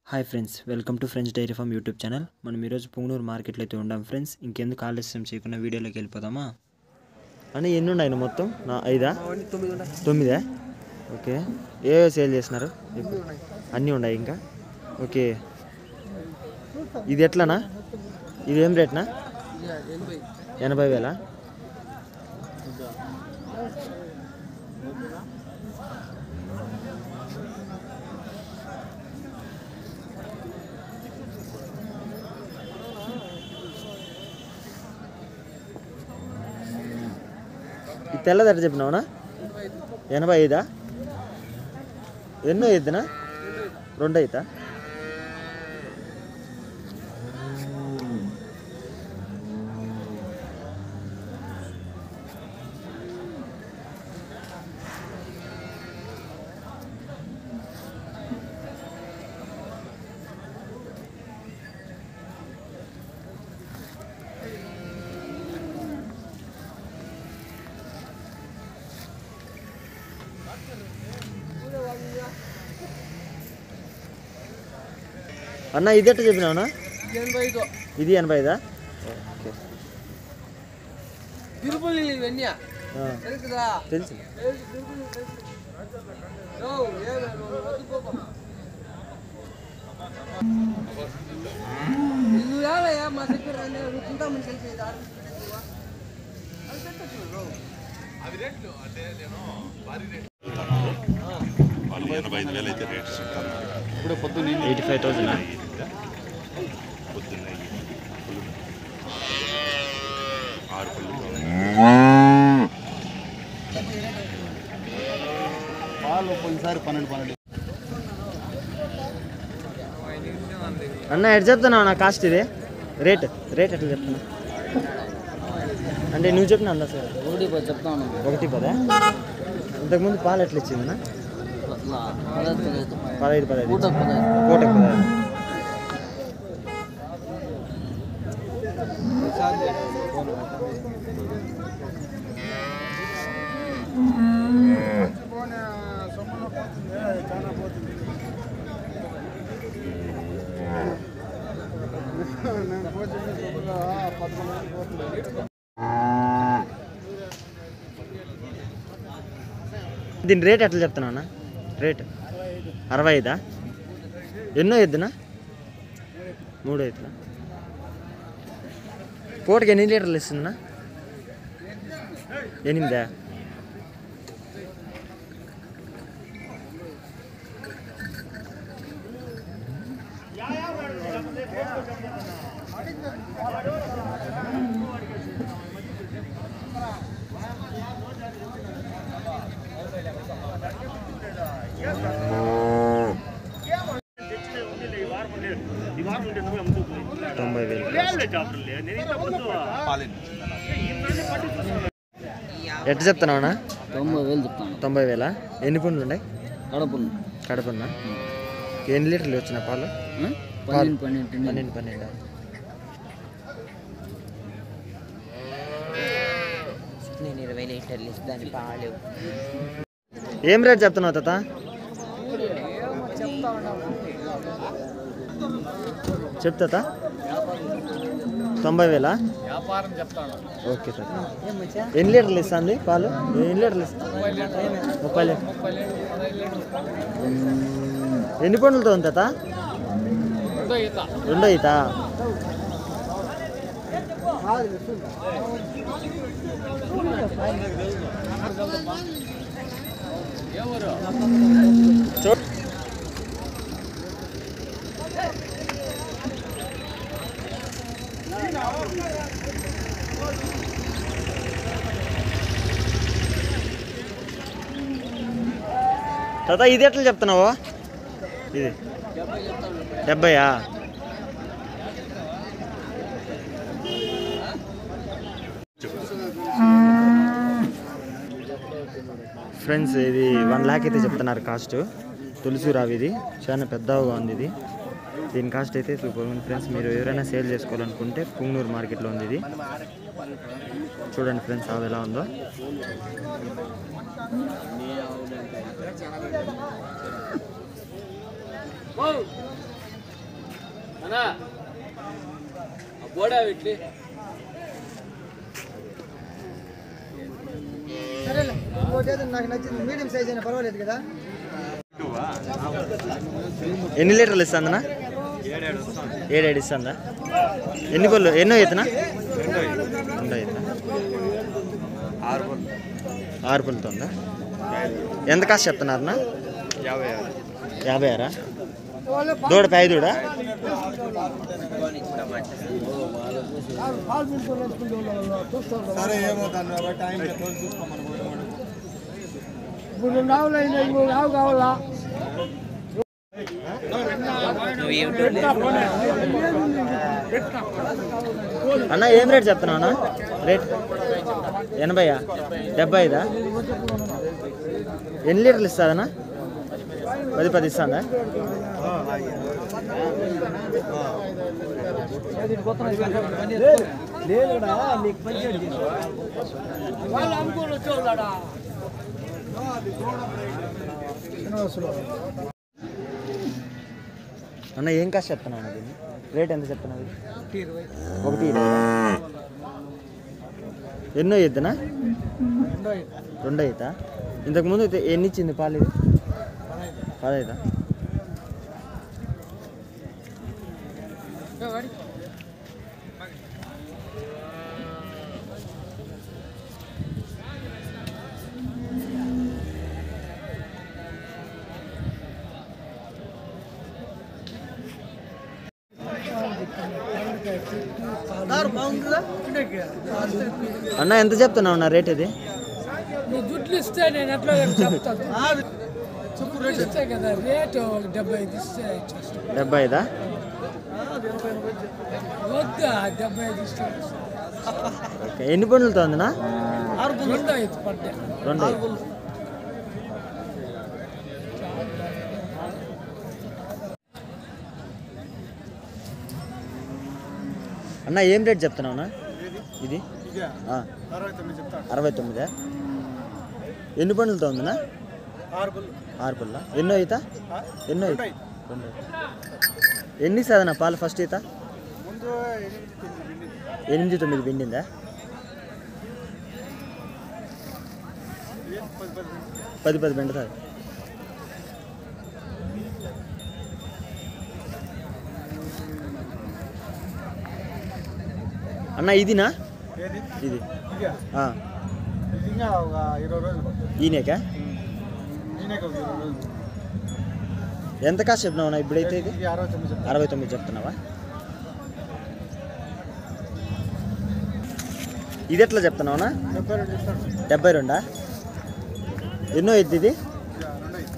Hi friends welcome to friends dairy farm YouTube channel మనం ఈరోజు పుంగనూరు మార్కెట్లో అయితే ఉండాం ఫ్రెండ్స్ ఇంకెందుకు ఆలస్యం చేయకుండా వీడియోలోకి వెళ్ళిపోదామా అని ఎన్ని ఉన్నాయి మొత్తం నా ఐదా తొమ్మిదా ఓకే ఏ సేల్ చేసినారు ఇప్పుడు అన్నీ ఉన్నాయి ఇంకా ఓకే ఇది ఎట్లనా ఇది ఏం రేట్నా ఎనభై వేలా ఈ తెల్లది ఎట్లా చెప్పినావునా ఎనభై ఐదా ఎన్నో ఐదునా రెండు అవుతా అన్న ఇది ఎట్లా చెప్పినావునా ఎనభై ఐదు ఇది ఎనభై ఐదా ఓకే తిరుపతి ఇవన్నీ ఆ, తెలుసుదా తెలుసు నువ్వు ఏవయ్యా మా దగ్గర చింతామణి కలిసి వాళ్ళు ఎనభై ఐదు వేలు అయితే రేట్ చెప్తాను ఎయిటీ ఫైవ్ థౌసండ్ పొద్దున్న ఆరు పళ్ళు పాలు పోయినసారి పన్నెండు పన్నెండు అన్న ఎట్లా చెప్తున్నావు నా కాస్ట్ ఇది రేట్ రేట్ ఎట్లా చెప్తున్నా అంటే నువ్వు చెప్పిన అందా సార్ ఒకటి పది చెప్తాను ఒకటి పదా ఇంతకుముందు పాలు ఎట్లా ఇచ్చిందన్నా పదహైదు పదహైదు పూటకు పదహైదు. పూటకు పదహైదు దీని రేట్ ఎట్లా చెప్తున్నావు అన్న రేట్ అరవై ఐదా ఎన్నో ఎద్దునా మూడు ఎద్దునా పూటకి ఎన్ని లీటర్లు ఇస్తుందన్నా ఎనిమిదా తొంభై వేలు ఎట్లా చెప్తున్నావునా తొంభై వేలు చెప్తాను తొంభై వేలా ఎన్ని పండ్లు ఉన్నాయి కడప కడపన్నా ఎన్ని లీటర్లు వచ్చిన పాలు పన్నెండు పన్నెండు పన్నెండు పన్నెండు నేను ఇరవై లీటర్లు ఇస్తాను పాలు ఏం రేట్ చెప్తున్నావు తాత చెప్తా తొంభై వేలా వ్యాపారం చెప్తాను ఓకే తాత ఎన్ని లీటర్లు ఇస్తుంది పాలు ఎన్ని లీటర్లు ఇస్తుంది ముప్పై లీటర్ ఎన్ని పండ్లతో ఉంది తాత రెండో ఈత చూ- తాత ఇది ఎట్లా చెప్తున్నావు ఇది డెబ్బయా ఫ్రెండ్స్ ఇది వన్ ల్యాక్ అయితే చెప్తున్నారు కాస్ట్ తులసి రావి ఇది చాలా పెద్దగా ఉంది ఇది దీని కాస్ట్ అయితే సూపర్ ఉంది ఫ్రెండ్స్ మీరు ఎవరైనా సేల్ చేసుకోవాలనుకుంటే పుంగనూరు మార్కెట్లో ఉంది ఇది చూడండి ఫ్రెండ్స్ అవి ఎలా ఉందో బోడా పెట్టి నాకు నచ్చింది మీడియం సైజ్ అయినా పర్వాలేదు కదా ఎన్ని లీటర్లు ఇస్తుందన్నా ఏడేడు ఇస్తుందా ఎన్ని పళ్ళు ఎన్నో అవుతున్నా రెండో అవుతున్నా ఆరు పళ్ళుతో ఉందా ఎంత కాస్ట్ చెప్తున్నారన్నా యాభై ఆరా దూడ ప్యాయి దూడ సరే ఏమో దాన్ని బట్టి ఆయన తోలు చూసుకోమని ఇప్పుడు రెండు ఆవులు అయినా ఇంకో ఆవు కావాలా నువ్వు యూట్యూబ్ అన్న ఏం రేట్ చెప్తున్నావు అన్న రేట్ ఎనభైయా డెబ్బై ఐదా ఎన్ని లీటర్లు ఇస్తుందన్నా పది పది ఇస్తుందా అన్న ఏం కాస్ట్ చెప్తున్నావు అన్న దీన్ని రేట్ ఎంత చెప్తున్నావు ఇది? ఒకటి ఇరవై. ఎన్నో ఇద్దనా రెండో అవుతా ఇంతకుముందు అయితే ఎన్ని ఇచ్చింది పాలు ఇది పదైదా అన్న ఎంత చెప్తున్నావు అన్న రేట్ ఇది నీ జుట్లు ఇస్తే నేను ఎట్లా చెప్తాను చుట్టూ రేట్ ఇస్తే కదా రేటు ఒక డెబ్బై ఐదు ఇస్తే ఇచ్చేస్తాను డెబ్బై ఐదా వద్దా డెబ్బై ఐదు ఇస్తే ఓకే ఎన్ని పండ్లతో ఉందినా రెండో ఐదు పడ్డా రెండు అన్న ఏం రేట్ చెప్తున్నావు అన్న ఇది ఆ, అరవై తొమ్మిది చెప్తాను అరవై తొమ్మిదా ఎన్ని పండ్లతో ఉందినా ఆరు పళ్ళు ఆరు పళ్ళ ఎన్నో ఈత ఎన్నో ఈత రెండు ఎన్ని సాధన పాలు ఫస్ట్ ఈత ముందు ఎనిమిది తొమ్మిది పిండి ఎనిమిది తొమ్మిది పిండిందా ఏం పది పది పిండి పది పది పిండుతుంది అన్న ఇదినా ఏది ఇది ఇక ఆ, ఇది ఇంకా ఒక ఇరవై రోజులు పడుతుంది ఈయనకా నేనే ఒక ఇరవై రోజులు ఎంత కాస్ట్ చెప్పినావు అన్న ఇప్పుడైతే ఇది ఇది అరవై తొమ్మిది చెప్తాను అరవై తొమ్మిది చెప్తున్నావా ఇది ఎట్లా చెప్తున్నావునా డెబ్బై రెండు చెప్తాను డెబ్బై రెండా ఎన్నో ఎద్ది ఇది ఇక రెండు ఐదు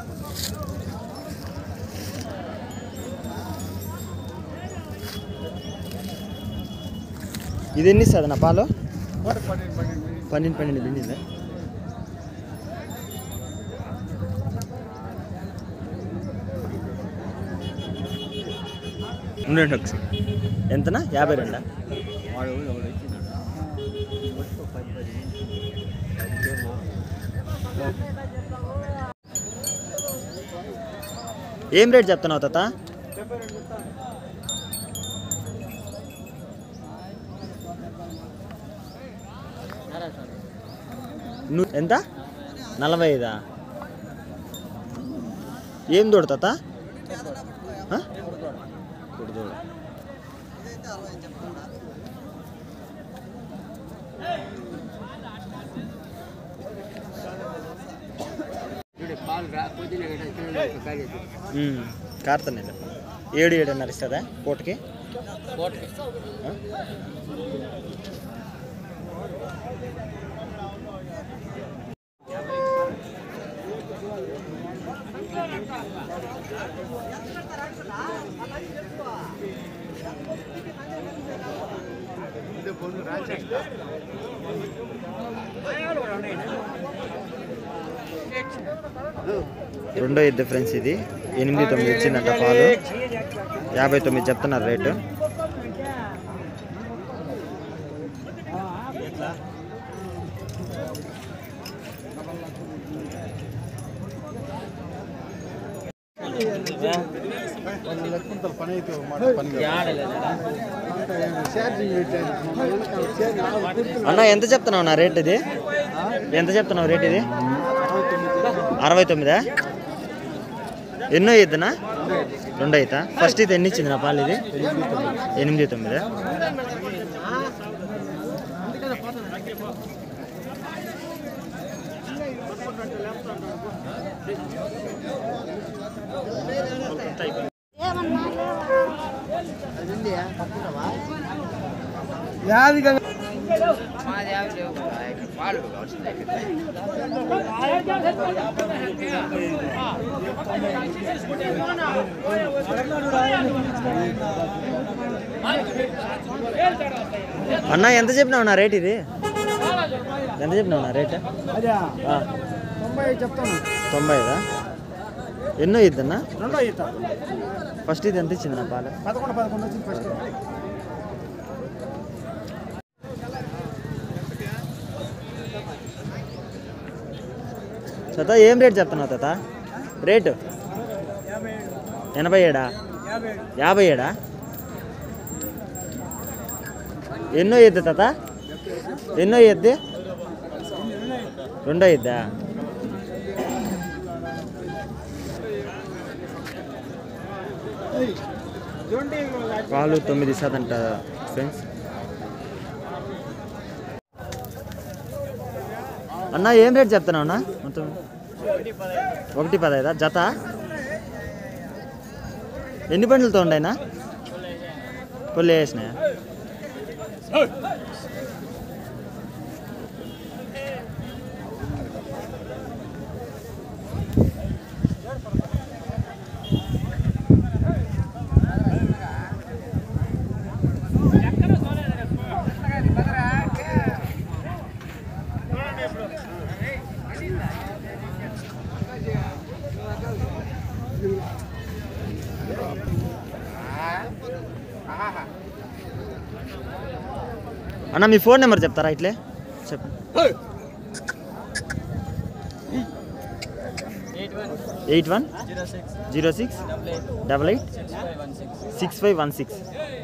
ఇది ఎన్ని ఇస్తుంది నా పాలు నూట పన్నెండు పన్నెండు పిండి పన్నెండు పన్నెండు పిండిందా ఉండండి ఒకసారి ఎంతనా యాభై రెండా ఏం రేట్ చెప్తున్నావు తాత ను- ఎంత నలభై ఐదా ఏం దూడ తాత ఆ? కుడిదూడ. పాలు రాకపోతే ఉమ్, కారుతున్నాయి ఏడు ఏడున్నర ఇస్తుందా పూటకి ఆ? రెండో ఇద్దరు ఫ్రెండ్స్ ఇది ఎనిమిది తొమ్మిది ఇచ్చిందంట పాలు యాభై తొమ్మిది చెప్తున్నారు రేటు వాళ్ళు లెక్కుంటారు పని అయితే మాట పని ఛార్జింగ్ పెట్టాను అన్న ఎంత చెప్తున్నావు నా రేట్ ఇది ఎంత చెప్తున్నావు రేట్ ఇది అరవై తొమ్మిదా ఎన్నో ఇద్దనా రెండు అవుతా ఫస్ట్ ఇది ఎన్ని ఇచ్చింది నా పాలు ఇది ఎనిమిది తొమ్మిదా మాది యాభై లేవు కదా, ఇక్కడ పాలు వస్తున్నాయి ఇక్కడ. అన్న ఎంత చెప్పినావు నా రేట్ ఇది ఎంత చెప్పినావు నా రేట్ అదే ఆ, తొంభై చెప్తాను తొంభై ఐదా ఎన్నో ఇద్దన్నా రెండో ఈత ఫస్ట్ ఇది ఎంత ఇచ్చింది నా పాలు పదకొండు పదకొండు వచ్చింది ఫస్ట్ తాత ఏం రేట్ చెప్తున్నావు తాత రేటు ఎనభై ఏడా యాభై ఏడా ఎన్నో ఎద్దు తాత ఎన్నో ఎద్దు రెండో ఎద్దా పాలు తొమ్మిది శాతంట ఫ్రెండ్స్ అన్న ఏం రేట్ చెప్తున్నావు అన్న మొత్తం ఒకటి పదైదా జత ఎన్ని బండ్లతో ఉండయినా పుల్లి వేసినాయా అన్న మీ ఫోన్ నెంబర్ చెప్తారా ఇట్లే చెప్పండి eight one zero six double eight six five one six